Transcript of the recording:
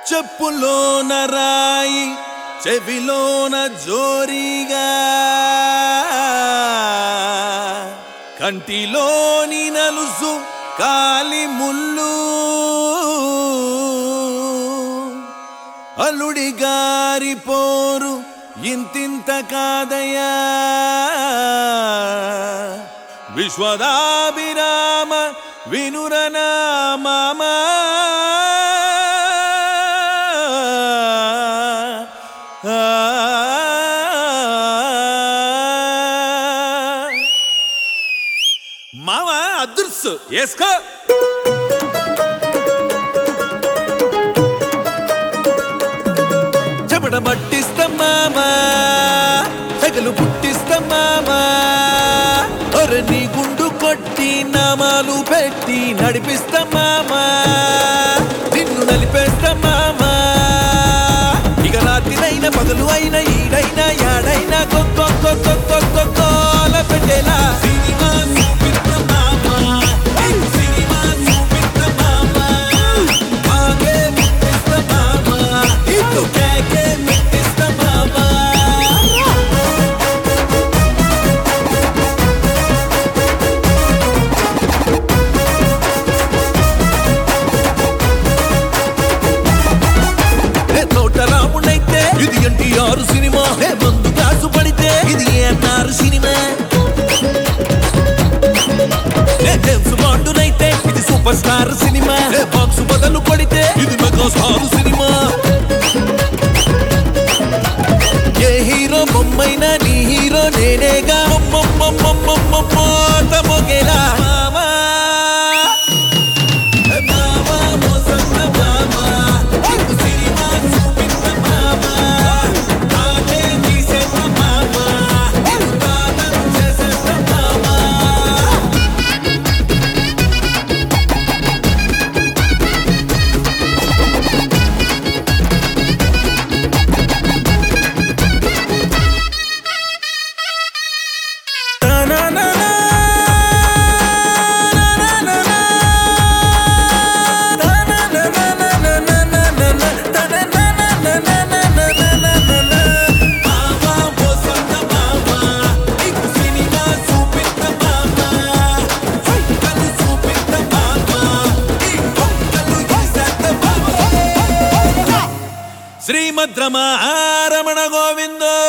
చెప్పులోన రాయి చెవిలోన జోరిగా కంటిలోని నలుసు కాలి ముళ్ళు అల్లుడి గారి పోరు ఇంతింత కాదయా విశ్వదాభిరామ వినురనామా మామ అదృశ్సు వేసుకో చెమట పట్టిస్తాం మామా తెగలు పుట్టిస్తాం మామా ఒరే నీ గుండు కొట్టి నామాలు పెట్టి నడిపిస్తాం మామా నిన్ను నలిపేస్తాం మామా ఇక రాత్రినైనా పగలు అయినా ఈడైనా యాడైనా కొత్త కొత్త కొత్త కోల పెట్టేలా సినిమా చూపిస్తాం మామా నీకు సినిమా చూపిస్తాం మామా ఆగే పుట్టిస్తాం మామా ఇటు కేకే పెట్టిస్తాం మామా ఏ తోట రాముడైతే ఇది ఎన్టీఆర్ సినిమా ఏ మందు గ్లాసు పడితే ఇది ఏఎన్ఆర్ సినిమా ఏ జేమ్స్ బాండునైతే ఇది సూపర్ స్టార్ సినిమా ఏ బాక్స్ బదులు కొడితే ఇది మెగా స్టార్ సినిమా ఏ హీరో బొమ్మైనా నీ హీరో నేనేగా మొగేలా మామా మామా మోసన్న మామా నీకు సినిమా చూపిస్తా మామా తాగే తీసేస్తా మామా నిన్ను తాతను చేసేస్తా మామా శ్రీమద్రమణ గోవిందో